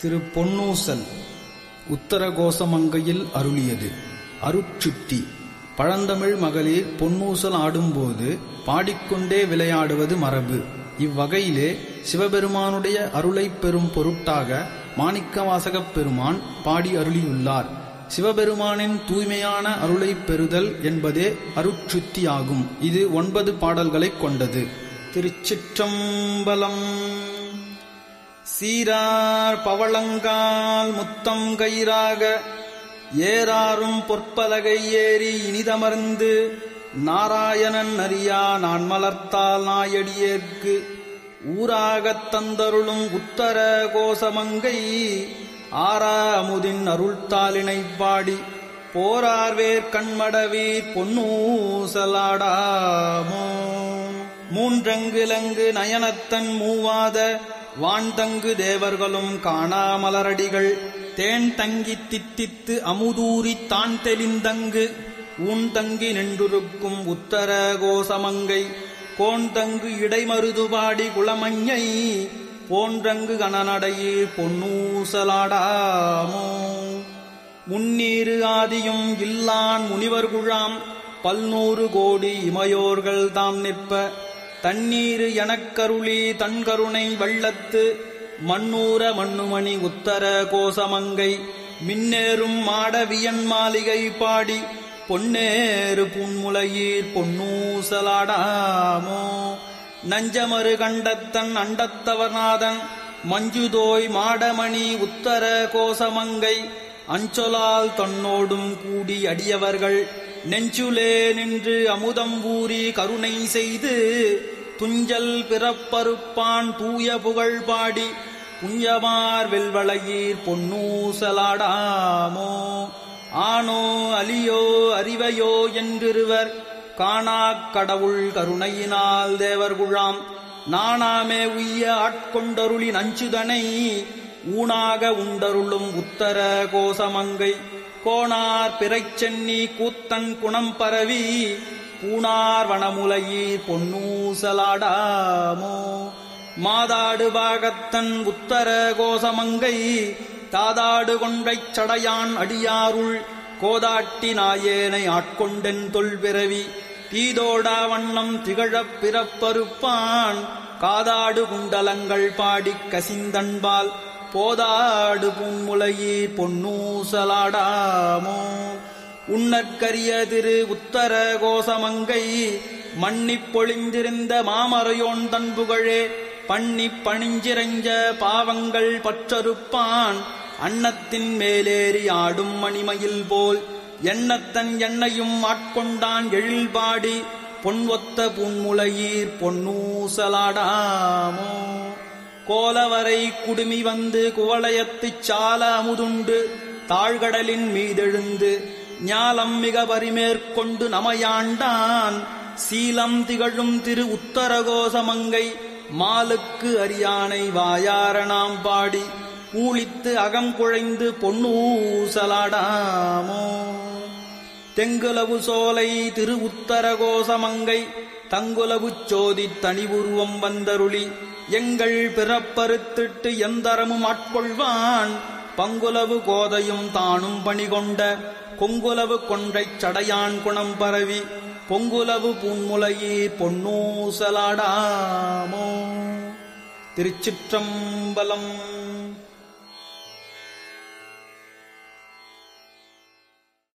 திரு பொன்னூசல் உத்தரகோசமங்கையில் அருளியது அருட்சுத்தி பழந்தமிழ் மகளிர் பொன்னூசல் ஆடும்போது பாடிக்கொண்டே விளையாடுவது மரபு இவ்வகையிலே சிவபெருமானுடைய அருளைப் பெறும் பொருட்டாக மாணிக்கவாசகப் பெருமான் பாடி அருளியுள்ளார் சிவபெருமானின் தூய்மையான அருளைப் பெறுதல் என்பதே அருட்சுத்தியாகும் இது ஒன்பது பாடல்களைக் கொண்டது திருச்சிற்றம்பலம் சீரார் பவளங்கால் முத்தம் கயிறாக ஏறாரும் பொற்பலகை ஏறி இனிதமர்ந்து நாராயணன் அறியா நான் மலர்த்தால் நாயடியேற்கு ஊராகத் தந்தருளும் உத்தர கோசமங்கை ஆரா அமுதின் அருள்தாளினைப் பாடி போரார்வேர் கண்மடவி பொன்னூசலாடாமோ மூன்றங்கிலங்கு நயனத்தன் மூவாத வான்தங்கு தேவர்களும் காணாமலரடிகள் தேன் தங்கி தித்தித்து அமுதூரித் தான் தெளிந்தங்கு ஊன்தங்கி நின்றுருக்கும் உத்தர கோசமங்கை கோன்தங்கு இடைமருதுபாடி குளமஞ்சை போன்றங்கு கணநடையீர் பொன்னூசலாடாமோ முன்னீரு ஆதியும் இல்லான் முனிவர் குழாம் பல்நூறு கோடி இமையோர்கள் தாம் நிற்ப தண்ணீரு எனக்கருளி தன்கருணை வெள்ளத்து மண்ணூர மண்ணுமணி உத்தர கோசமங்கை மின்னேறும் மாடவியன் மாளிகை பாடி பொன்னேறு புன்முலையீர் பொன்னூசலாடாமோ நஞ்சமறு கண்டத்தன் அண்டத்தவநாதன் மஞ்சுதோய் மாடமணி உத்தர கோசமங்கை அஞ்சொலால் தன்னோடும் கூடி அடியவர்கள் நெஞ்சுலே நின்று அமுதம் ஊறி கருணை செய்து துஞ்சல் பிறப்பறுப்பான் தூய புகழ் பாடி புஞ்சமார் வெல்வளையீர் பொன்னூசலாடாமோ ஆனோ அலியோ அறிவையோ என்றிருவர் காணாக் கடவுள் கருணையினால் தேவர் குழாம் நானாமே உய்ய ஆட்கொண்டருளி நஞ்சுதனை ஊனாக உண்டருளும் உத்தர கோசமங்கை கோணார் பிறைச்சென்னி கூத்தன் குணம் பரவி பூணார் வனமுலையீர் பொன்னூசலாடாமோ மாதாடு பாகத்தன் உத்தர கோசமங்கை தாதாடு கொண்டைச் சடையான் அடியாருள் கோதாட்டி நாயேனை ஆட்கொண்டென் தொல்பிறவி தீதோடா வண்ணம் திகழப் பிறப்பறுப்பான் காதாடு குண்டலங்கள் பாடிக் கசிந்தன்பால் போதாடு புன்முலையீர் பொன்னூசலாடாமோ உன்னற்கரிய திரு உத்தர கோசமங்கை மன்னிப் பொழிந்திருந்த மாமரையோன் தன் புகழே பண்ணிப் பணிஞ்சிரஞ்ச பாவங்கள் பற்றறுப்பான் அன்னத்தின் மேலேறி ஆடும் மணிமயில் போல் எண்ணத்தன் எண்ணையும் ஆட்கொண்டான் எழில்பாடி பொன் ஒத்த புன்முலையீர் பொன்னூசலாடாமோ கோலவரை குடுமி வந்து குவளையத்துச் சால அமுதுண்டு தாழ்கடலின் மீதெழுந்து ஞாலம் மிக பரிமேற்கொண்டு நமையாண்டான் சீலம் திகழும் திரு உத்தரகோசமங்கை மாலுக்கு அரியானை வாயாரணாம் பாடி ஊழித்து அகங்குழைந்து பொன்னூசலாடாமோ தெங்குலவு சோலை திரு உத்தரகோசமங்கை தங்குலவுச் சோதி தனிவுருவம் வந்தருளி எங்கள் பிறப்பறுத்திட்டு எந்தரமும் ஆட்கொள்வான் பங்குலவு கோதையும் தானும் பணிகொண்ட கொங்குலவு கொன்றைச் சடையான் குணம் பரவி பொங்குலவு பூன்முலையீர் பொன்னூசலாடாமோ திருச்சிற்றம்பலம்